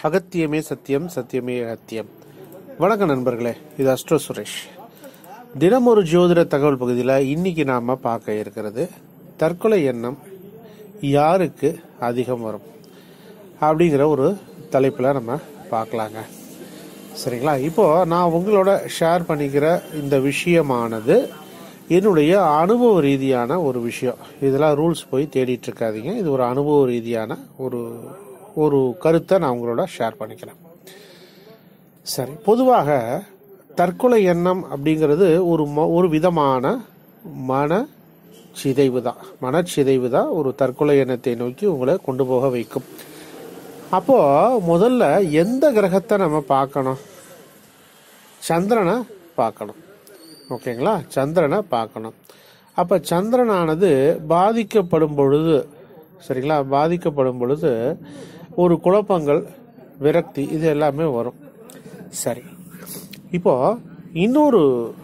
அகத்தியமே சத்தியம் சத்தியமே அகத்தியம் வணக்கம் நண்பர்களே இது அஸ்ட்ரோ சுரேஷ் தினம் ஒரு ஜோதிட தகவல் பகுதியில் இன்னைக்கு நாம பார்க்க இருக்கிறது தற்கொலை எண்ணம் யாருக்கு அதிகம் வரும் அப்படிங்கிற ஒரு தலைப்பில் நம்ம பார்க்கலாங்க சரிங்களா இப்போ நான் உங்களோட ஷேர் பண்ணிக்கிற இந்த விஷயமானது என்னுடைய அனுபவ ரீதியான ஒரு விஷயம் இதெல்லாம் ரூல்ஸ் போய் தேடிட்டு இருக்காதீங்க இது ஒரு அனுபவ ரீதியான ஒரு ஒரு கருத்தை நான் உங்களோட ஷேர் பண்ணிக்கிறேன் சரி பொதுவாக தற்கொலை எண்ணம் அப்படிங்கிறது ஒரு ம- ஒரு விதமான மன சிதைவு தான் மனச்சிதைவு தான் ஒரு தற்கொலை எண்ணத்தை நோக்கி உங்களை கொண்டு போக வைக்கும் அப்போ முதல்ல எந்த கிரகத்தை நம்ம பார்க்கணும் சந்திரனை பார்க்கணும் ஓகேங்களா சந்திரனை பார்க்கணும் அப்ப சந்திரனானது பாதிக்கப்படும் பொழுது சரிங்களா பாதிக்கப்படும் பொழுது ஒரு குழப்பங்கள் விரக்தி இது எல்லாமே வரும் சரி இப்போ இன்னொரு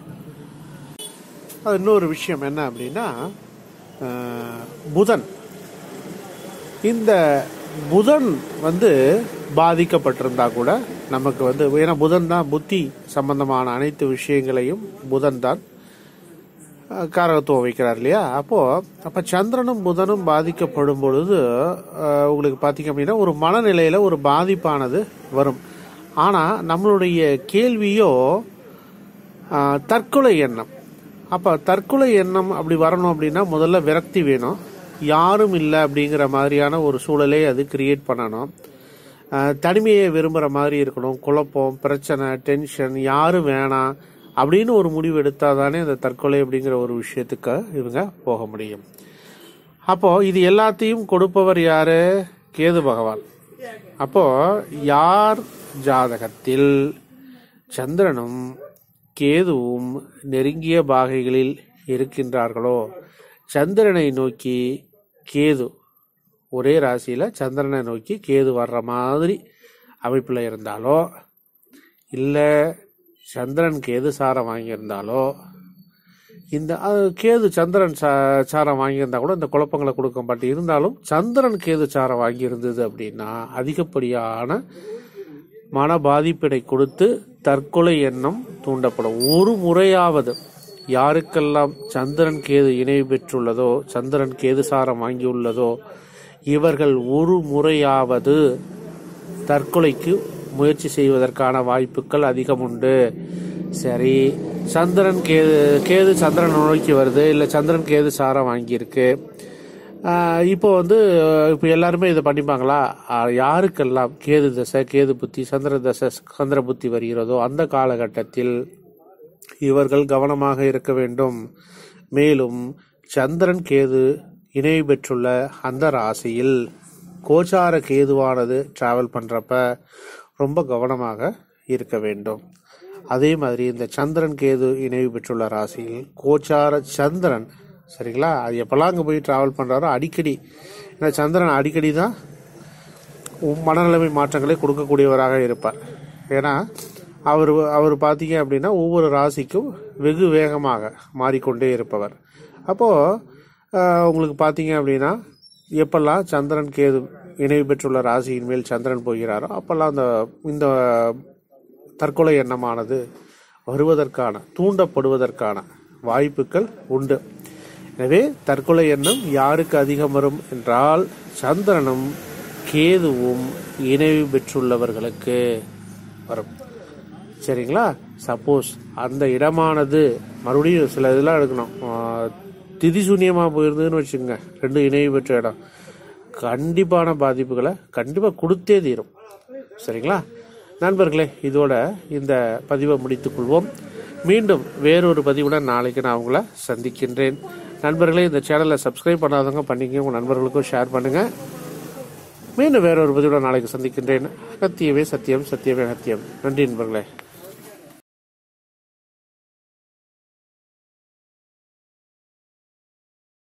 அது இன்னொரு விஷயம் என்ன அப்படின்னா அஹ், புதன் இந்த புதன் வந்து பாதிக்கப்பட்டிருந்தா கூட நமக்கு வந்து ஏன்னா புதன் தான் புத்தி சம்பந்தமான அனைத்து விஷயங்களையும் புதன் தான் அஹ், காரகத்துவம் வைக்கிறார் இல்லையா அப்போ அப்ப சந்திரனும் புதனும் பாதிக்கப்படும் பொழுது அஹ், உங்களுக்கு பாத்தீங்க அப்படின்னா ஒரு மனநிலையில ஒரு பாதிப்பானது வரும் ஆனா நம்மளுடைய கேள்வியோ அஹ், தற்கொலை எண்ணம் அப்ப தற்கொலை எண்ணம் அப்படி வரணும் அப்படின்னா முதல்ல விரக்தி வேணும் யாரும் இல்லை அப்படிங்கிற மாதிரியான ஒரு சூழலை அது கிரியேட் பண்ணணும் அஹ், தனிமையை விரும்புகிற மாதிரி இருக்கணும் குழப்பம் பிரச்சனை டென்ஷன் யாரும் வேணாம் அப்படின்னு ஒரு முடிவு எடுத்தால் தானே இந்த தற்கொலை அப்படிங்கிற ஒரு விஷயத்துக்கு இவங்க போக முடியும் அப்போ இது எல்லாத்தையும் கொடுப்பவர் யாரு கேது பகவான் அப்போ யார் ஜாதகத்தில் சந்திரனும் கேதுவும் நெருங்கிய பாகைகளில் இருக்கின்றார்களோ சந்திரனை நோக்கி கேது ஒரே ராசியில சந்திரனை நோக்கி கேது வர்ற மாதிரி அமைப்பில் இருந்தாலோ இல்லை சந்திரன் கேது சாரம் வாங்கியிருந்தாலோ இந்த அது கேது சந்திரன் சா- சாரம் வாங்கியிருந்தா கூட இந்த குழப்பங்களை கொடுக்கும் பட் இருந்தாலும் சந்திரன் கேது சாரம் வாங்கியிருந்தது அப்படின்னா அதிகப்படியான மன பாதிப்பினை கொடுத்து தற்கொலை எண்ணம் தூண்டப்படும் ஒரு முறையாவது யாருக்கெல்லாம் சந்திரன் கேது இணைவு பெற்றுள்ளதோ சந்திரன் கேது சாரம் வாங்கியுள்ளதோ இவர்கள் ஒரு முறையாவது தற்கொலைக்கு முயற்சி செய்வதற்கான வாய்ப்புகள் அதிகம் உண்டு சரி சந்திரன் கேது கேது சந்திரன் நோக்கி வருது இல்லை சந்திரன் கேது சாரம் வாங்கியிருக்கு ஆஹ் இப்போ வந்து இப்போ எல்லாருமே இதை பண்ணிப்பாங்களா ஆஹ் யாருக்கெல்லாம் கேது தசை கேது புத்தி சந்திர தசை சந்திர புத்தி வருகிறதோ அந்த காலகட்டத்தில் இவர்கள் கவனமாக இருக்க வேண்டும் மேலும் சந்திரன் கேது இணைவு பெற்றுள்ள அந்த ராசியில் கோச்சார கேதுவானது டிராவல் பண்றப்ப ரொம்ப கவனமாக இருக்க வேண்டும் அதே மாதிரி இந்த சந்திரன் கேது இணைவு பெற்றுள்ள ராசியில் கோச்சார சந்திரன் சரிங்களா அது எப்பெல்லாம் அங்கே போய் டிராவல் பண்றாரோ அடிக்கடி ஏன்னா சந்திரன் அடிக்கடி தான் உம் மனநிலைமை மாற்றங்களை கொடுக்கக்கூடியவராக இருப்பார் ஏன்னா அவர் அவர் பார்த்தீங்க அப்படின்னா ஒவ்வொரு ராசிக்கும் வெகு வேகமாக மாறிக்கொண்டே இருப்பவர் அப்போது உங்களுக்கு பார்த்தீங்க அப்படின்னா எப்பெல்லாம் சந்திரன் கேது இணைவு பெற்றுள்ள ராசியின் மேல் சந்திரன் போகிறாரோ அப்பெல்லாம் அந்த இந்த தற்கொலை எண்ணமானது வருவதற்கான தூண்டப்படுவதற்கான வாய்ப்புகள் உண்டு எனவே தற்கொலை எண்ணம் யாருக்கு அதிகம் வரும் என்றால் சந்திரனும் கேதுவும் இணைவு பெற்றுள்ளவர்களுக்கு வரும் சரிங்களா சப்போஸ் அந்த இடமானது மறுபடியும் சில இதெல்லாம் எடுக்கணும் ஆஹ், திதி சூன்யமாக போயிருந்ததுன்னு வச்சுக்கோங்க ரெண்டு இணைவு பெற்ற இடம் கண்டிப்பான பாதிப்புகளை கண்டிப்பாக கொடுத்தே தீரும் சரிங்களா நண்பர்களே இதோட இந்த பதிவை முடித்துக் கொள்வோம் மீண்டும் வேறொரு பதிவுடன் நாளைக்கு நான் உங்களை சந்திக்கின்றேன் நண்பர்களே இந்த சேனலை சப்ஸ்கிரைப் பண்ணாதவங்க பண்ணிங்க உங்கள் நண்பர்களுக்கும் ஷேர் பண்ணுங்கள் மீண்டும் வேறொரு பதிவுடன் நாளைக்கு சந்திக்கின்றேன் சத்தியமே சத்தியம் சத்தியமே சத்தியம் நன்றி நண்பர்களே